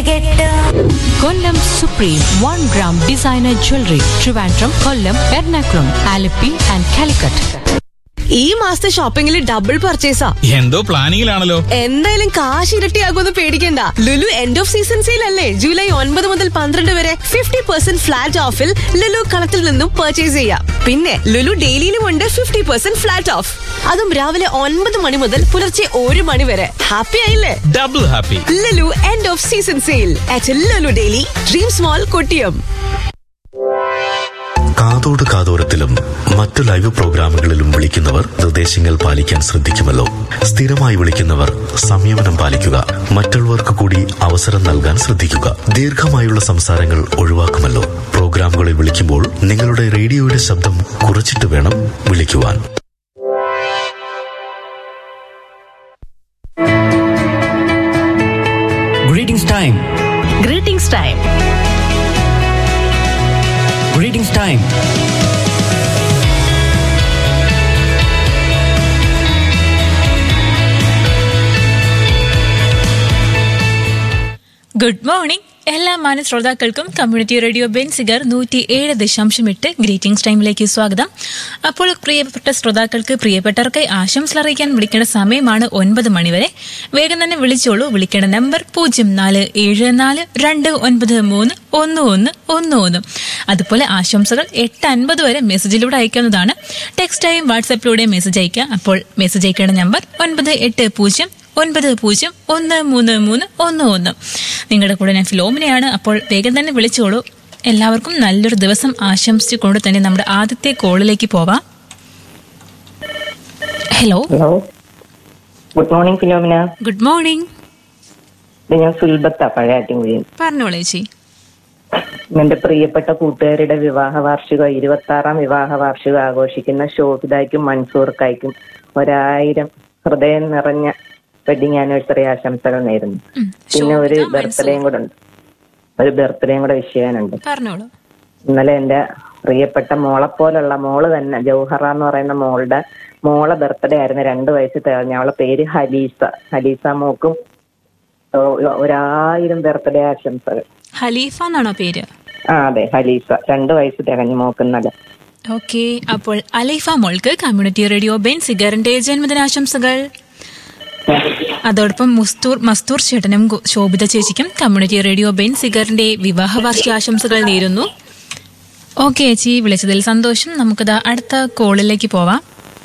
കൂട്ടുകെട്ട് Kollam supreme one gram designer jewellery Trivandrum Kollam Ernakulam Alleppey and Calicut ഈ മാസത്തെ ഷോപ്പിംഗിൽ ഡബിൾ പർച്ചേസാ എന്തോ പ്ലാനിങ്ങിലാണല്ലോ എന്തായാലും കാശ് ഇരട്ടിയാകുമെന്ന് പേടിക്കണ്ട Lulu end of season sale അല്ലേ ജൂലൈ ഒൻപത് മുതൽ പന്ത്രണ്ട് വരെ ഫിഫ്റ്റി പെർസെന്റ് ഫ്ലാറ്റ് ഓഫിൽ ലുലു കളത്തിൽ നിന്നും പർച്ചേസ് ചെയ്യാം പിന്നെ ലുലു ഡെയിലിയിലും ഉണ്ട് ഫിഫ്റ്റി പെർസെന്റ് ഫ്ലാറ്റ് ഓഫ് അതും രാവിലെ ഒൻപത് മണി മുതൽ പുലർച്ചെ ഒരു മണി വരെ ഹാപ്പി ആയില്ലേ double happy Lulu end of season sale at Lulu daily dream small Kottiyam കാതോട് കാതോരത്തിലും മറ്റു ലൈവ് പ്രോഗ്രാമുകളിലും വിളിക്കുന്നവർ നിർദ്ദേശങ്ങൾ പാലിക്കാൻ ശ്രദ്ധിക്കുമല്ലോ സ്ഥിരമായി വിളിക്കുന്നവർ സംയമനം പാലിക്കുക മറ്റുള്ളവർക്ക് കൂടി അവസരം നൽകാൻ ശ്രദ്ധിക്കുക ദീർഘമായുള്ള സംസാരങ്ങൾ ഒഴിവാക്കുമല്ലോ പ്രോഗ്രാമുകളിൽ വിളിക്കുമ്പോൾ നിങ്ങളുടെ റേഡിയോയുടെ ശബ്ദം കുറച്ചിട്ട് വേണം വിളിക്കുവാൻ Greetings time. Greetings time Greetings time. Good morning എല്ലാ മാന്യ ശ്രോതാക്കൾക്കും കമ്മ്യൂണിറ്റി റേഡിയോ ബെൻസിഗർ നൂറ്റി ഏഴ് ദശാംശം എട്ട് ഗ്രീറ്റിംഗ്സ് ടൈമിലേക്ക് സ്വാഗതം അപ്പോൾ പ്രിയപ്പെട്ട ശ്രോതാക്കൾക്ക് പ്രിയപ്പെട്ടവർക്ക് ആശംസ അറിയിക്കാൻ വിളിക്കേണ്ട സമയമാണ് ഒൻപത് മണിവരെ വേഗം തന്നെ വിളിച്ചോളൂ വിളിക്കേണ്ട നമ്പർ പൂജ്യം നാല് ഏഴ് നാല് രണ്ട് ഒൻപത് മൂന്ന് ഒന്ന് ഒന്ന് ഒന്ന് ഒന്ന് അതുപോലെ ആശംസകൾ എട്ട് അൻപത് വരെ മെസ്സേജിലൂടെ അയക്കാവുന്നതാണ് ടെക്സ്റ്റായും വാട്സാപ്പിലൂടെ മെസ്സേജ് അയക്കാം അപ്പോൾ മെസ്സേജ് അയക്കേണ്ട നമ്പർ ഒൻപത് എട്ട് പൂജ്യം ഒൻപത് പൂജ്യം ഒന്ന് മൂന്ന് മൂന്ന് ഒന്ന് ഒന്ന് നിങ്ങളുടെ കൂടെ ഞാൻ ഫിലോമിനയാണ് അപ്പോൾ വേഗം തന്നെ വിളിച്ചോളൂ എല്ലാവർക്കും നല്ലൊരു ദിവസം ആശംസിച്ചുകൊണ്ട് തന്നെ നമ്മുടെ ആദ്യത്തെ കോളിലേക്ക് പോവാം hello hello good morning Philomina good morning ഇത് ഞാൻ സുൽബത്ത പഴയാറ്റിൻകുഴി പറഞ്ഞോളൂ ചേച്ചി എന്റെ പ്രിയപ്പെട്ട കൂട്ടുകാരുടെ വിവാഹ വാർഷികം ഇരുപത്തി ആറാം വിവാഹ വാർഷികം ആഘോഷിക്കുന്ന ഷോഹിദായ്ക്കും മൻസൂർക്കായ്ക്കും ഒരായിരം ഹൃദയം നിറഞ്ഞ വെഡിങ് ആനിവേഴ്സറി ആശംസകൾ നേരുന്നു ഉം, പിന്നെ ഒരു ശോഭിത ബർത്ത്ഡേയും കൂടെ ഉണ്ട് ഒരു ബർത്ത്ഡേയും കൂടെ വിഷ് ചെയ്യാനുണ്ട് പറഞ്ഞോളൂ ഇന്നലെ എന്റെ പ്രിയപ്പെട്ട മോളെ പോലുള്ള മോള് തന്നെ ജൗഹറ എന്ന് പറയുന്ന മോളുടെ മോളെ ബർത്ത്ഡേ ആയിരുന്നു രണ്ട് വയസ്സ് തികഞ്ഞ അവളെ പേര് ഹലീസ ഹലീസ മോക്കും ഒ- ഒരായിരം ബർത്ത്ഡേ ആശംസകൾ ഹലീഫ എന്നാണോ പേര് ആ അതെ ഹലീസ രണ്ട് വയസ്സ് തികഞ്ഞു മോക്കുന്നല്ല ഓക്കെ അപ്പോൾ അലൈഫ മോൾക്ക് കമ്മ്യൂണിറ്റി റേഡിയോ ബെൻ സിഗറിന്റെ ജന്മദിനാശംസകൾ അതോടൊപ്പം മുസ്തൂർ മസ്തൂർ ചേട്ടനും ഗു- ശോഭിത ചേച്ചിക്കും കമ്മ്യൂണിറ്റി റേഡിയോ ബെൻ സിഗറിന്റെ വിവാഹ വാർഷികാശംസകൾ നേരുന്നു ഓക്കെ ചേച്ചി വിളിച്ചതിൽ സന്തോഷം നമുക്കിത് അടുത്ത കോളിലേക്ക് പോവാം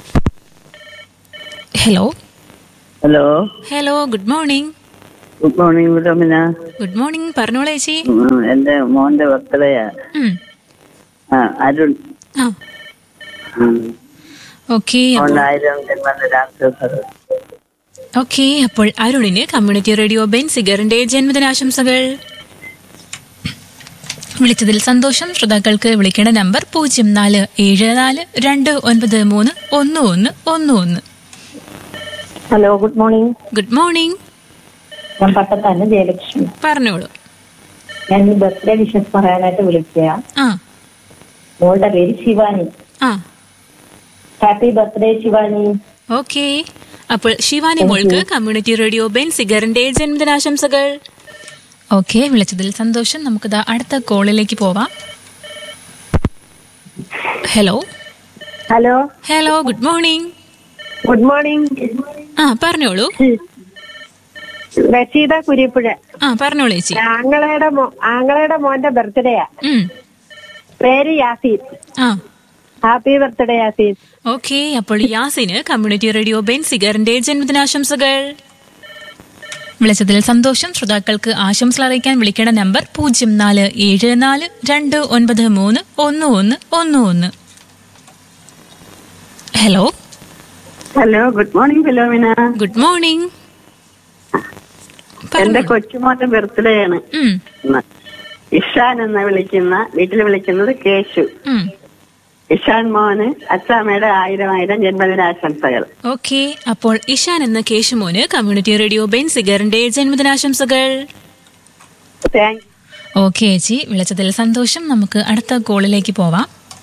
hello hello hello good morning good morning Philomina good morning പറഞ്ഞോളൂ ചേച്ചി ഉം, എന്റെ മോന്റെ ബർത്ത്ഡേയാ ഉം. ആ അരുൺ ആ ഓക്കെ ഒന്നായിരം ജന്മദിനാശംസകൾ ഓക്കെ അപ്പോൾ അരുണിന് കമ്മ്യൂണിറ്റി റേഡിയോ ബെൻ സിഗറിന്റെ ജന്മദിനാശംസകൾ വിളിച്ചതിൽ സന്തോഷം ശ്രോതാക്കൾക്ക് വിളിക്കേണ്ട നമ്പർ പൂജ്യം നാല് ഏഴ് നാല് രണ്ട് ഒൻപത് മൂന്ന് ഒന്ന് ഒന്ന് ഒന്ന് ഒന്ന് hello good morning good morning ഞാൻ പട്ടത്താണ് ജയലക്ഷ്മി പറഞ്ഞോളൂ ഞാൻ ഈ ബർത്ത്ഡേ വിഷസ് പറയാനായിട്ട് വിളിക്കുക ആ മോളുടെ പേര് ശിവാനി ആ ഹാപ്പി ബർത്ത്ഡേ ശിവാനി ഓക്കെ അപ്പോൾ ശിവാനി മോൾക്ക് കമ്മ്യൂണിറ്റി റേഡിയോ ബെൻ സിഗറിന്റെ ജന്മദിനാശംസകൾ ഓക്കെ വിളിച്ചതിൽ സന്തോഷം നമുക്കിതാ അടുത്ത കോളിലേക്ക് പോവാം hello hello hello good morning good morning ആ പറഞ്ഞോളൂ റഷീദ കുരിപ്പുഴ ആ പറഞ്ഞോളൂ ചേച്ചി ആങ്ങളയുടെ മോ- ആങ്ങളയുടെ മോന്റെ ബർത്ത്ഡേയാ ഉം. പേര് യാസീൻ ആ ഹാപ്പി ബർത്ത്ഡേ യാസീൻ ഓക്കെ അപ്പോൾ യാസിന് കമ്മ്യൂണിറ്റി റേഡിയോ ബെൻ സിഗറിന്റെ ജന്മദിനാശംസകൾ വിളിച്ചതിൽ സന്തോഷം ശ്രോതാക്കൾക്ക് ആശംസ അറിയിക്കാൻ വിളിക്കേണ്ട നമ്പർ പൂജ്യം നാല് ഏഴ് നാല് രണ്ട് ഒൻപത് മൂന്ന് ഒന്ന് ഒന്ന് ഒന്ന് ഒന്ന് hello hello good morning Philomina good morning എന്റെ കൊച്ചുമോന്റെ ബർത്ത്ഡേ ആണ് ഉം, ഇന്ന്. ഇഷാൻ എന്ന് വിളിക്കുന്ന വീട്ടിൽ വിളിക്കുന്നത് കേശു ഉം. ഇഷാൻ മോന് അച്ചാമ്മയുടെ ആയിരം ആയിരം ജന്മദിനാശംസകൾ ഓക്കെ അപ്പോൾ ഇഷാൻ എന്ന കേശുമോന് കമ്മ്യൂണിറ്റി റേഡിയോ ബെൻ സിഗറിന്റെ ജന്മദിനാശംസകൾ താങ്ക് ഓക്കെ ചേച്ചി വിളിച്ചതിൽ സന്തോഷം നമുക്ക് അടുത്ത കോളിലേക്ക് പോവാം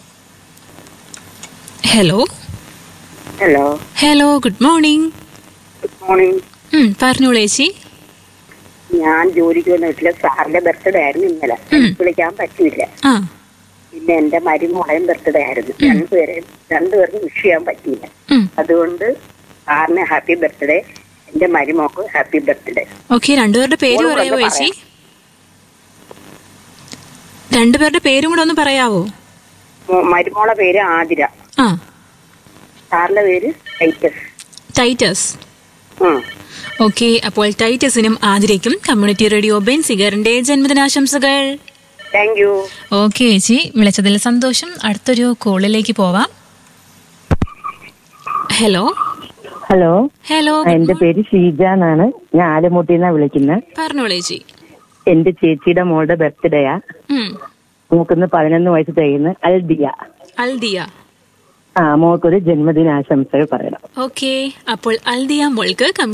hello hello hello good morning good morning ഉം, പറഞ്ഞോളൂ ചേച്ചി ഞാൻ ജോലിക്ക് വന്ന വീട്ടിലെ സാറിന്റെ ബർത്ത്ഡേ ആയിരുന്നു ഇന്നലെ വിളിക്കാൻ പറ്റിയില്ല ആ പിന്നെ എന്റെ മരുമോളയും ബർത്ത്ഡേ ആയിരുന്നു രണ്ടുപേരെയും രണ്ടുപേർക്കും വിഷ് ചെയ്യാൻ പറ്റിയില്ല ഉം. അതുകൊണ്ട് സാറിന് ഹാപ്പി ബർത്ത്ഡേ എന്റെ മരുമോക്ക് ഹാപ്പി ബർത്ത്ഡേ ഓക്കെ രണ്ടുപേരുടെ പേര് മോള് പറയാവോ വന്ന് ചേച്ചി രണ്ടുപേരുടെ പേരും കൂടെ ഒന്ന് പറയാവോ മരുമോളെ പേര് ആതിര ആ സാറിന്റെ പേര് ടൈറ്റസ് ടൈറ്റസ് ഉം. ഓക്കെ അപ്പോൾ ടൈറ്റസിനും ആതിരയ്ക്കും കമ്മ്യൂണിറ്റി റേഡിയോ ബെൻസിഗറിന്റെ ജന്മദിനാശംസകൾ താങ്ക് യു ഓക്കെ ചേച്ചി വിളിച്ചതിൽ സന്തോഷം അടുത്തൊരു കോളിലേക്ക് പോവാം ഹലോ ഹലോ ഹലോ എന്റെ പേര് ഷീജ എന്നാണ് ഞാൻ ആലമുട്ടിന്നാ വിളിക്കുന്നത് പറഞ്ഞോളൂ ചേച്ചി എന്റെ ചേച്ചിയുടെ മോളുടെ ബർത്ത്ഡേയാ ഉം. മോക്കിന്ന് പതിനൊന്ന് വയസ്സ് തികയുന്ന അൽദിയ അൽദിയ ആ മോക്കൊരു ജന്മദിനാശംസകൾ പറയണം ഓക്കെ അപ്പോൾ അൽദിയ മോൾക്ക്